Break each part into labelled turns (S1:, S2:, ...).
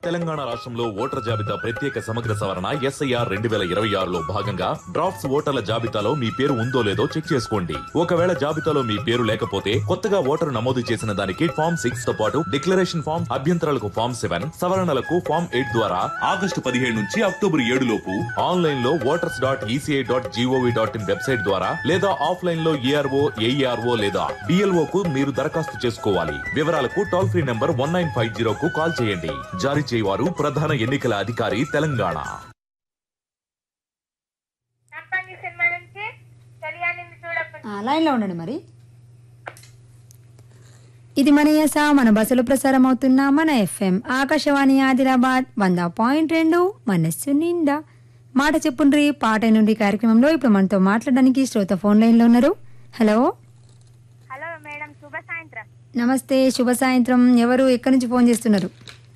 S1: తెలంగాణ రాష్ట్రంలో ఓటర్ జాబితా ప్రత్యేక సమగ్ర సవరణ ఎస్ఐఆర్ రెండు వేల ఇరవై ఆరులో భాగంగా డ్రాఫ్ట్స్ ఓటర్ల జాబితాలో మీ పేరు ఉందో లేదో చెక్ చేసుకోండి ఒకవేళ జాబితాలో మీ పేరు లేకపోతే కొత్తగా ఓటరు నమోదు చేసిన దానికి ఫామ్ సిక్స్ తో పాటు డిక్లరేషన్ ఫామ్ అభ్యంతరాలకు ఫామ్ సెవెన్ సవరణలకు ఫామ్ ఎయిట్ ద్వారా ఆగస్టు పదిహేడు నుంచి అక్టోబర్ ఏడు లోపు ఆన్లైన్ లో voters dot ECI dot GOV dot in website ద్వారా లేదా ఆఫ్లైన్ లో ఏఆర్ఓ ఏఈఆర్ఓ లేదా డిఎల్ఓ కు మీరు దరఖాస్తు చేసుకోవాలి వివరాలకు toll free number one nine five zero కు కాల్ చేయండి జారీ చేయవారు ప్రధాన ఎన్నికల అధికారి తెలంగాణ
S2: సంపంగి సినిమా నుంచి కళ్యాణిని చూడకుండా
S3: ఆ, లైన్లో ఉండండి మరి ఇది మన యస మన బస్సులో ప్రసారం అవుతున్న మన ఎఫ్ఎం ఆకాశవాణి ఆదిలాబాద్ వంద పాయింట్ రెండు మనస్సు నిండా మాట చెప్పుండ్రి పాట నుండి కార్యక్రమంలో ఇప్పుడు మనతో మాట్లాడడానికి శ్రోత ఫోన్ లైన్లో ఉన్నారు హలో
S2: హలో మేడం శుభ సాయంత్రం
S3: నమస్తే శుభ సాయంత్రం ఎవరు ఎక్కడి నుంచి ఫోన్ చేస్తున్నారు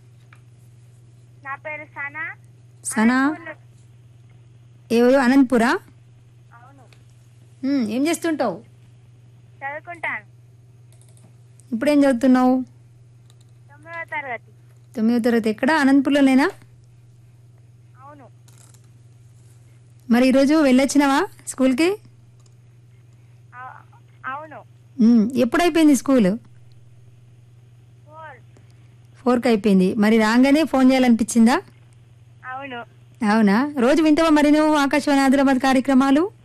S2: నా పేరు సనా
S3: సనా ఎవరు అనంతపురా
S2: అవును
S3: ఉమ్, ఏం చేస్తుంటావు
S2: చదువుకుంటాను
S3: ఇప్పుడేం చదువుతున్నావు
S2: తొమ్మిదవ తరగతి
S3: తొమ్మిదో తరగతి ఎక్కడ అనంతపురంలోనేనా
S2: అవును
S3: మరి ఈరోజు వెళ్ళొచ్చినావా స్కూల్కి
S2: అవు- అవును
S3: ఉమ్, ఎప్పుడైపోయింది స్కూల్
S2: ఫోర్
S3: ఫోర్కి అయిపోయింది మరి రాగానే ఫోన్ చేయాలనిపించిందా
S2: అవును
S3: అవునా రోజు వింటావా మరి నువ్వు ఆకాశవాణి ఆదిలాబాద్ కార్యక్రమాలు